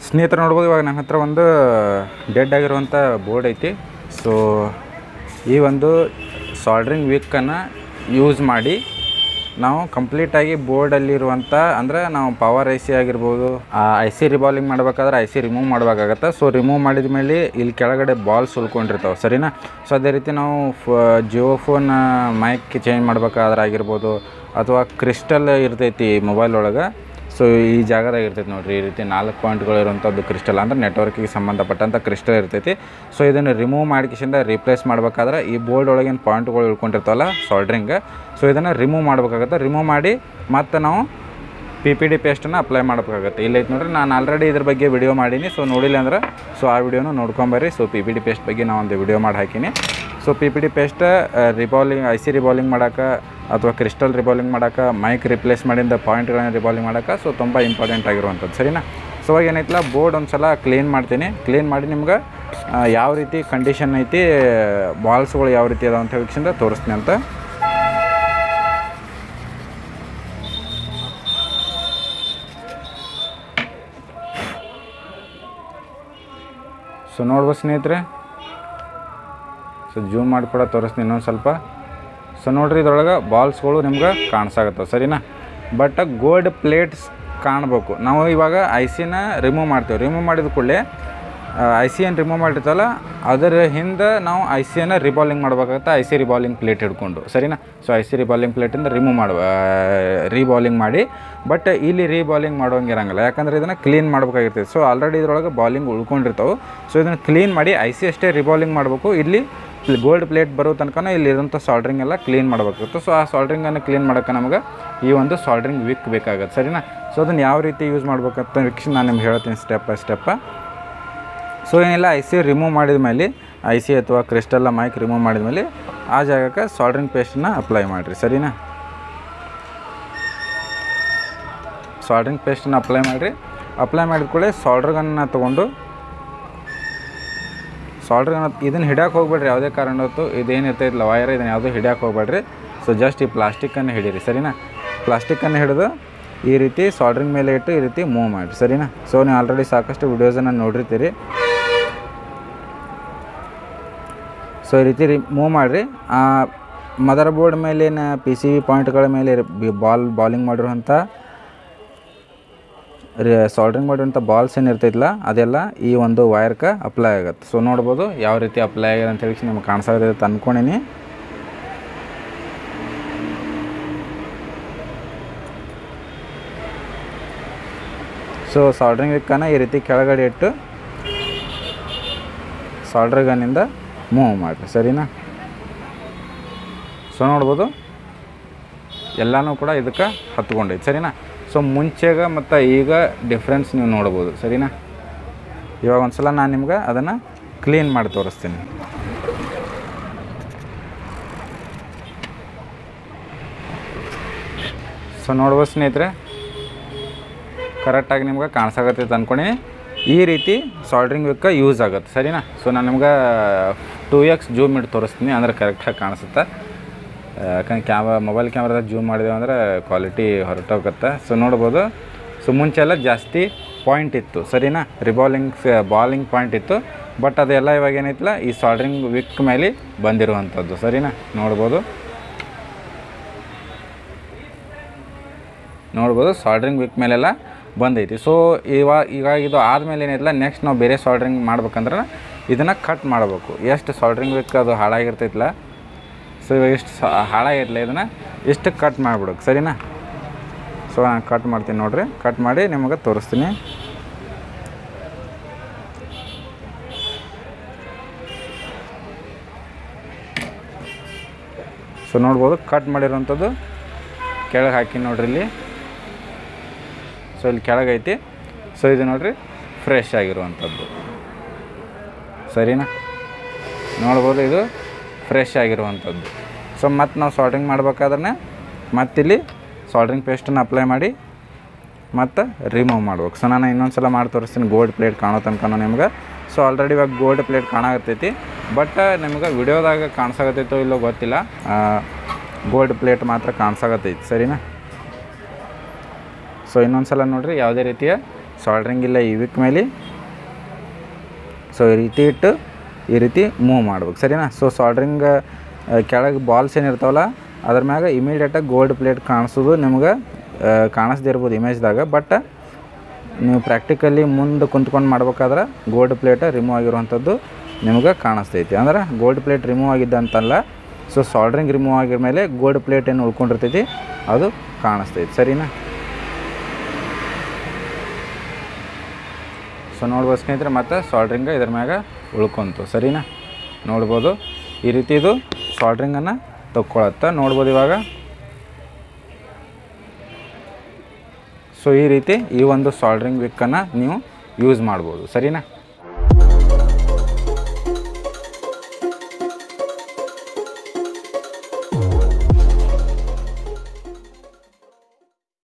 ಸ್ನೇಹಿತರು ನೋಡ್ಬೋದು ಇವಾಗ ನನ್ನ ಹತ್ರ ಒಂದು ಡೆಡ್ ಆಗಿರುವಂಥ ಬೋರ್ಡ್ ಐತಿ ಸೊ ಈ ಒಂದು ಸಾಲ್ಡ್ರಿಂಗ್ ವಿಕ್ಕನ್ನು ಯೂಸ್ ಮಾಡಿ ನಾವು ಕಂಪ್ಲೀಟಾಗಿ ಬೋರ್ಡಲ್ಲಿರುವಂಥ ಅಂದರೆ ನಾವು ಪವರ್ ಐ ಸಿ ಆಗಿರ್ಬೋದು ಆ ಐ ಸಿ ರಿವಾಲ್ವಿಂಗ್ ಮಾಡ್ಬೇಕಾದ್ರೆ ಐ ಸಿ ರಿಮೂವ್ ಮಾಡಬೇಕಾಗತ್ತೆ ಸೊ ರಿಮೂವ್ ಮಾಡಿದ ಮೇಲೆ ಇಲ್ಲಿ ಕೆಳಗಡೆ ಬಾಲ್ಸ್ ಉಳ್ಕೊಂಡಿರ್ತಾವೆ ಸರಿನಾ ಸೊ ಅದೇ ರೀತಿ ನಾವು ಫ ಜಿಯೋ ಫೋನ್ ಮೈಕ್ ಚೇಂಜ್ ಮಾಡ್ಬೇಕಾದ್ರೆ ಆಗಿರ್ಬೋದು ಅಥವಾ ಕ್ರಿಸ್ಟಲ್ ಇರ್ತೈತಿ ಮೊಬೈಲ್ ಒಳಗೆ ಸೊ ಈ ಜಾಗದಾಗ ಇರ್ತೈತಿ ನೋಡ್ರಿ ಈ ರೀತಿ ನಾಲ್ಕು ಪಾಯಿಂಟ್ಗಳು ಇರುವಂಥದ್ದು ಕ್ರಿಸ್ಟಲ್ ಅಂದ್ರೆ ನೆಟ್ವರ್ಕಿಗೆ ಸಂಬಂಧಪಟ್ಟಂಥ ಕ್ರಿಸ್ಟಲ್ ಇರ್ತೈತಿ ಸೊ ಇದನ್ನು ರಿಮೂವ್ ಮಾಡಿಕಿಸಿಂದ ರಿಪ್ಲೇಸ್ ಮಾಡ್ಬೇಕಾದ್ರೆ ಈ ಬೋರ್ಡ್ ಒಳಗಿನ ಪಾಯಿಂಟ್ಗಳು ಉಳ್ಕೊಂಡಿರ್ತಾವಲ್ಲ ಸಾಲ್ಡ್ರಿಂಗ್ ಸೊ ಇದನ್ನು ರಿಮೂವ್ ಮಾಡ್ಬೇಕಾಗತ್ತೆ ರಿಮೂವ್ ಮಾಡಿ ಮತ್ತೆ ನಾವು ಪಿ ಪಿ ಡಿ ಪೇಸ್ಟನ್ನು ಅಪ್ಲೈ ಮಾಡ್ಬೇಕಾಗತ್ತೆ ಇಲ್ಲೈತೆ ನೋಡ್ರಿ ನಾನು ಆಲ್ರೆಡಿ ಇದ್ರ ಬಗ್ಗೆ ವಿಡಿಯೋ ಮಾಡೀನಿ ಸೊ ನೋಡಿಲ್ಲ ಅಂದ್ರೆ ಸೊ ಆ ವಿಡಿಯೋನು ನೋಡ್ಕೊಂಬರ್ರಿ so P P D paste ಬಗ್ಗೆ ನಾನು ಒಂದು ವಿಡಿಯೋ ಮಾಡಿ ಹಾಕೀನಿ so P P D paste reballing I C reballing ಮಾಡೋಕೆ ಅಥವಾ ಕ್ರಿಸ್ಟಲ್ ರಿಬಾಲಿಂಗ್ ಮಾಡೋಕೆ ಮೈಕ್ ರಿಪ್ಲೇಸ್ ಮಾಡಿದ ಪಾಯಿಂಟ್ಗಳನ್ನ ರಿಬಾಲಿಂಗ್ ಮಾಡೋಕೆ ಸೊ ತುಂಬ ಇಂಪಾರ್ಟೆಂಟ್ ಆಗಿರುವಂಥದ್ದು ಸರಿನಾ ಸೊ ಅವಾಗ ಏನೈತಲ್ಲ ಬೋರ್ಡ್ ಒಂದು ಸಲ ಕ್ಲೀನ್ ಮಾಡ್ತೀನಿ ಕ್ಲೀನ್ ಮಾಡಿ ನಿಮ್ಗೆ ಆ, ಯಾವ ರೀತಿ ಕಂಡೀಷನ್ ಐತಿ ಬಾಲ್ಸ್ಗಳು ಯಾವ ರೀತಿ ಅದಾವ ಅಂತ ಹೇಳಿಕ್ಷಿಂದ ತೋರಿಸ್ತೀನಿ ಅಂತ ಸೊ ನೋಡ್ಬೋದು ಸ್ನೇಹಿತರೆ ಸೊ ಜೂಮ್ ಮಾಡಿ ಕೂಡ ತೋರಿಸ್ತೀನಿ ಇನ್ನೊಂದು ಸ್ವಲ್ಪ ಸೊ ನೋಡ್ರಿ ಇದ್ರೊಳಗೆ ಬಾಲ್ಸ್ಗಳು ನಿಮ್ಗೆ ಕಾಣಿಸಾಗತ್ತವೆ ಸರಿನಾ ಬಟ್ ಗೋಲ್ಡ್ ಪ್ಲೇಟ್ಸ್ ಕಾಣಬೇಕು ನಾವು ಇವಾಗ ಐ ಸಿನ ರಿಮೂವ್ ಮಾಡ್ತೇವೆ ರಿಮೂವ್ ಮಾಡಿದ ಕೂಡಲೇ ಐ ಸಿ ಏನು ರಿಮೂವ್ ಮಾಡಿರ್ತಾವಲ್ಲ ಅದರ ಹಿಂದೆ ನಾವು ಐ ಸಿಯನ್ನು ರಿಬಾಲಿಂಗ್ ಮಾಡ್ಬೇಕಾಗತ್ತೆ ಐ ಸಿ ರಿಬಾಲಿಂಗ್ ಪ್ಲೇಟ್ ಹಿಡ್ಕೊಂಡು ಸರಿನಾ ಸೊ ಐ ಸಿ ರಿಬಾಲಿಂಗ್ ಪ್ಲೇಟಿಂದ ರಿಮೂವ್ ಮಾಡುವ ರೀಬಾಲಿಂಗ್ ಮಾಡಿ ಬಟ್ ಇಲ್ಲಿ ರೀಬಾಲಿಂಗ್ ಮಾಡೋಂಗಿರಂಗಿಲ್ಲ ಯಾಕಂದ್ರೆ ಇದನ್ನು ಕ್ಲೀನ್ ಮಾಡ್ಬೇಕಾಗಿರ್ತೈತೆ ಸೊ ಆಲ್ರೆಡಿ ಇದ್ರೊಳಗೆ ಬಾಲಿಂಗ್ ಉಳ್ಕೊಂಡಿರ್ತಾವೆ ಸೊ ಇದನ್ನು ಕ್ಲೀನ್ ಮಾಡಿ ಐ ಸಿ ಅಷ್ಟೇ ರಿಬಾಲಿಂಗ್ ಮಾಡಬೇಕು ಇಲ್ಲಿ ಗೋಲ್ಡ್ ಪ್ಲೇಟ್ ಬರೋ ತನಕ ಇಲ್ಲಿರೋಂಥ ಸಾಲ್ಡ್ರಿಂಗ್ ಎಲ್ಲ ಕ್ಲೀನ್ ಮಾಡಬೇಕಾಗುತ್ತೆ ಸೊ ಆ ಸಾಲ್ಡ್ರಿಂಗನ್ನು ಕ್ಲೀನ್ ಮಾಡೋಕ್ಕೆ ನಮಗೆ ಈ ಒಂದು ಸಾಲ್ಡ್ರಿಂಗ್ ವಿಕ್ ಬೇಕಾಗುತ್ತೆ ಸರಿನಾ ಸೊ ಅದನ್ನು ಯಾವ ರೀತಿ ಯೂಸ್ ಮಾಡ್ಬೇಕಂತ ವೀಕ್ಷಣೆ ನಾನು ನಿಮ್ಗೆ ಹೇಳ್ತೀನಿ ಸ್ಟೆಪ್ ಬೈ ಸ್ಟೆಪ್ಪ ಸೊ ಏನಿಲ್ಲ ಐ ಸಿ ರಿಮೂವ್ ಮಾಡಿದ ಮೇಲೆ ಐ ಸಿ ಅಥವಾ ಕ್ರಿಸ್ಟಲ್ಲ ಮೈಕ್ ರಿಮೂವ್ ಮಾಡಿದ ಮೇಲೆ ಆ ಜಾಗಕ್ಕೆ ಸಾಲ್ಡ್ರಿಂಗ್ ಪೇಸ್ಟನ್ನ ಅಪ್ಲೈ ಮಾಡಿರಿ ಸರಿನಾ ಸಾಲ್ಡ್ರಿಂಗ್ ಪೇಸ್ಟನ್ನ ಅಪ್ಲೈ ಮಾಡಿರಿ ಅಪ್ಲೈ ಮಾಡಿದ ಕೂಡಲೇ ಸಾಲ್ಡ್ರ್ಗನ್ನ ತೊಗೊಂಡು ಸಾಲ್ಡ್ರ್ಗನ್ನ ಇದನ್ನು ಹಿಡಿಯೋಕೆ ಹೋಗ್ಬೇಡ್ರಿ ಯಾವುದೇ ಕಾರಣತ್ತು ಇದೇನು ಇರ್ತೈತಿಲ್ಲ ವೈರ್ ಇದನ್ನು ಯಾವುದೂ ಹಿಡಿಯೋಕೆ ಹೋಗ್ಬೇಡ್ರಿ ಸೊ ಜಸ್ಟ್ ಈ ಪ್ಲಾಸ್ಟಿಕ್ಕನ್ನು ಹಿಡೀರಿ ಸರಿನಾ ಪ್ಲಾಸ್ಟಿಕ್ಕನ್ನು ಹಿಡಿದು ಈ ರೀತಿ ಸಾಲ್ಡ್ರಿಂಗ್ ಮೇಲೆ ಇಟ್ಟು ಈ ರೀತಿ ಮೂವ್ ಮಾಡಿರಿ ಸರಿನಾ ಸೊ ನೀವು ಆಲ್ರೆಡಿ ಸಾಕಷ್ಟು ವಿಡಿಯೋಸನ್ನು ನೋಡಿರ್ತೀರಿ ಸೊ ಈ ರೀತಿ ರಿ ಮೂವ್ ಮಾಡಿರಿ ಮದರ್ ಬೋರ್ಡ್ ಮೇಲಿನ ಪಿ ಸಿ ವಿ ಪಾಯಿಂಟ್ಗಳ ಮೇಲೆ ಬಾಲ್ ಬಾಲಿಂಗ್ ಮಾಡಿರುವಂಥ ಸಾಲ್ಡ್ರಿಂಗ್ ಮಾಡಿರುವಂಥ ಬಾಲ್ಸ್ ಏನು ಇರ್ತೈತಿಲ್ಲ ಅದೆಲ್ಲ ಈ ಒಂದು ವೈರ್ಗೆ ಅಪ್ಲೈ ಆಗುತ್ತೆ ಸೊ ನೋಡ್ಬೋದು ಯಾವ ರೀತಿ ಅಪ್ಲೈ ಆಗಿದೆ ಅಂತ ಹೇಳಿ ನಿಮ್ಗೆ ಕಾಣಿಸಾಗತ್ತೆ ಅಂತ ಅಂದ್ಕೊಂಡಿನಿ ಸೊ ಸಾಲ್ಡ್ರಿಂಗ್ ವಿಕ್ಕನ್ನು ಈ ರೀತಿ ಕೆಳಗಡೆ ಇಟ್ಟು ಸಾಲ್ಡ್ರ್ ಗನ್ನಿಂದ ಮೂವ್ ಮಾಡಿರಿ ಸರಿನಾ ಸೊ ನೋಡ್ಬೋದು ಎಲ್ಲನೂ ಕೂಡ ಇದಕ್ಕೆ ಹತ್ಕೊಂಡೈತೆ ಸರಿನಾ ಸೊ ಮುಂಚೆಗ ಮತ್ತು ಈಗ ಡಿಫ್ರೆನ್ಸ್ ನೀವು ನೋಡ್ಬೋದು ಸರಿನಾ ಇವಾಗ ಒಂದು ಸಲ ನಾನು ನಿಮ್ಗೆ ಅದನ್ನು ಕ್ಲೀನ್ ಮಾಡಿ ತೋರಿಸ್ತೀನಿ ಸೊ ನೋಡ್ಬೋದು ಸ್ನೇಹಿತರೆ ಕರೆಕ್ಟಾಗಿ ನಿಮ್ಗೆ ಕಾಣಿಸಾಗತ್ತೈತೆ ಅಂದ್ಕೊಂಡು ಈ ರೀತಿ ಸಾಲ್ಡ್ರಿಂಗ್ ವಿಕ್ಕ ಯೂಸ್ ಆಗುತ್ತೆ ಸರಿನಾ ಸೊ ನಾನು ನಿಮ್ಗೆ ಟೂ ಎಕ್ಸ್ ಜೂಮ್ ಇಟ್ಟು ತೋರಿಸ್ತೀನಿ ಅಂದ್ರೆ ಕರೆಕ್ಟಾಗಿ ಕಾಣಿಸುತ್ತೆ ಯಾಕಂದ್ರೆ ಕ್ಯಾಮ ಮೊಬೈಲ್ ಕ್ಯಾಮ್ರಾದಾಗ ಜೂಮ್ ಮಾಡಿದೆವು ಅಂದ್ರೆ ಕ್ವಾಲಿಟಿ ಹೊರಟೋಗುತ್ತೆ ಸೊ ನೋಡ್ಬೋದು ಸೊ ಮುಂಚೆ ಎಲ್ಲ ಜಾಸ್ತಿ ಪಾಯಿಂಟ್ ಇತ್ತು ಸರಿನಾ ರಿಬಾಲಿಂಗ್ ಬಾಲಿಂಗ್ ಪಾಯಿಂಟ್ ಇತ್ತು ಬಟ್ ಅದೆಲ್ಲ ಇವಾಗ ಏನೈತಿಲ್ಲ ಈ ಸಾಲ್ಡ್ರಿಂಗ್ ವಿಕ್ ಮೇಲೆ ಬಂದಿರುವಂಥದ್ದು ಸರಿನಾ ನೋಡ್ಬೋದು ನೋಡ್ಬೋದು ಸಾಲ್ಡ್ರಿಂಗ್ ವಿಕ್ ಮೇಲೆಲ್ಲ ಬಂದೈತಿ ಸೊ ಇವಾಗ ಈಗ ಇದು ಆದಮೇಲೆ ಏನೈತಿಲ್ಲ ನೆಕ್ಸ್ಟ್ ನಾವು ಬೇರೆ ಸಾಲ್ಡ್ರಿಂಗ್ ಮಾಡ್ಬೇಕಂದ್ರೆ ಇದನ್ನು ಕಟ್ ಮಾಡಬೇಕು ಎಷ್ಟು ಸಾಲ್ಡ್ರಿಂಗ್ ವಿಕ್ ಅದು ಹಾಳಾಗಿರ್ತೈತಿಲ್ಲ ಸೊ ಇವಾಗ ಎಷ್ಟು ಹಾಳಾಗಿರಲಿಲ್ಲ ಇದನ್ನು ಇಷ್ಟು ಕಟ್ ಮಾಡಿಬಿಡೋಕೆ ಸರಿನಾ ಸೊ ನಾನು ಕಟ್ ಮಾಡ್ತೀನಿ ನೋಡಿರಿ ಕಟ್ ಮಾಡಿ ನಿಮಗೆ ತೋರಿಸ್ತೀನಿ ಸೊ ನೋಡ್ಬೋದು ಕಟ್ ಮಾಡಿರೋಂಥದ್ದು ಕೆಳಗೆ ಹಾಕಿ ನೋಡ್ರಿ ಇಲ್ಲಿ ಸೊ ಇಲ್ಲಿ ಕೆಳಗೈತಿ ಸೊ ಇದು ನೋಡ್ರಿ ಫ್ರೆಶ್ ಆಗಿರುವಂಥದ್ದು ಸರಿನಾ ನೋಡ್ಬೋದು ಇದು ಫ್ರೆಶ್ ಆಗಿರುವಂಥದ್ದು ಸೊ ಮತ್ತು ನಾವು ಸಾಲ್ಡ್ರಿಂಗ್ ಮಾಡ್ಬೇಕಾದ್ರೆ ಮತ್ತಿಲ್ಲಿ ಸಾಲ್ಡ್ರಿಂಗ್ ಪೇಸ್ಟನ್ನು ಅಪ್ಲೈ ಮಾಡಿ ಮತ್ತು ರಿಮೂವ್ ಮಾಡ್ಬೇಕು ಸೊ ನಾನು ಇನ್ನೊಂದು ಸಲ ಮಾಡಿ ತೋರಿಸ್ತೀನಿ ಗೋಲ್ಡ್ ಪ್ಲೇಟ್ ಕಾಣೋ ತನಕ ನಿಮ್ಗೆ ಸೊ ಆಲ್ರೆಡಿ ಇವಾಗ ಗೋಲ್ಡ್ ಪ್ಲೇಟ್ ಕಾಣಾಗತ್ತೈತಿ ಬಟ್ ನಿಮ್ಗೆ ವಿಡಿಯೋದಾಗ ಕಾಣಿಸಾಗತ್ತೈತೋ ಇಲ್ಲೋ ಗೊತ್ತಿಲ್ಲ ಗೋಲ್ಡ್ ಪ್ಲೇಟ್ ಮಾತ್ರ ಕಾಣಿಸಾಗತ್ತೈತಿ ಸರಿನಾ ಸೊ ಇನ್ನೊಂದು ಸಲ ನೋಡಿರಿ ಯಾವುದೇ ರೀತಿಯ ಸಾಲ್ಡ್ರಿಂಗ್ ಇಲ್ಲ ಈ ವಿಕ್ ಮೇಲೆ ಸೊ ಈ ರೀತಿ ಇಟ್ಟು ಈ ರೀತಿ ಮೂವ್ ಮಾಡ್ಬೇಕು ಸರಿನಾ ಸೊ ಸಾಲ್ಡ್ರಿಂಗ್ ಕೆಳಗೆ ಬಾಲ್ಸ್ ಏನಿರ್ತಾವಲ್ಲ ಅದ್ರ ಮ್ಯಾಗ ಇಮಿಡಿಯೇಟಾಗಿ ಗೋಲ್ಡ್ ಪ್ಲೇಟ್ ಕಾಣಿಸೋದು ನಿಮ್ಗೆ ಕಾಣಿಸ್ದೇ ಇರ್ಬೋದು ಇಮೇಜ್ದಾಗ ಬಟ್ ನೀವು ಪ್ರಾಕ್ಟಿಕಲಿ ಮುಂದೆ ಕುಂತ್ಕೊಂಡು ಮಾಡ್ಬೇಕಾದ್ರೆ ಗೋಲ್ಡ್ ಪ್ಲೇಟ್ ರಿಮೂವ್ ಆಗಿರುವಂಥದ್ದು ನಿಮ್ಗೆ ಕಾಣಿಸ್ತೈತಿ ಅಂದ್ರೆ ಗೋಲ್ಡ್ ಪ್ಲೇಟ್ ರಿಮೂವ್ ಆಗಿದ್ದಂತಲ್ಲ ಸೊ ಸಾಲ್ಡ್ರಿಂಗ್ ರಿಮೂವ್ ಆಗಿರ ಮೇಲೆ ಗೋಲ್ಡ್ ಪ್ಲೇಟ್ ಏನು ಉಳ್ಕೊಂಡಿರ್ತೈತಿ ಅದು ಕಾಣಿಸ್ತೈತಿ ಸರಿನಾ ಸೊ ನೋಡ್ಬೋದು ಸ್ನೇಹಿತರೆ ಮತ್ತು ಸಾಲ್ಡ್ರಿಂಗ್ ಇದ್ರ ಮ್ಯಾಗ ಉಳ್ಕೊಂತು ಸರಿನಾ ನೋಡ್ಬೋದು ಈ ರೀತಿ ಇದು ಸಾಲ್ಡ್ರಿಂಗನ್ನು ತಕ್ಕೊಳತ್ತ ನೋಡ್ಬೋದು ಇವಾಗ ಸೊ ಈ ರೀತಿ ಈ ಒಂದು ಸಾಲ್ಡ್ರಿಂಗ್ ವಿಕ್ಕನ್ನು ನೀವು ಯೂಸ್ ಮಾಡ್ಬೋದು ಸರಿನಾ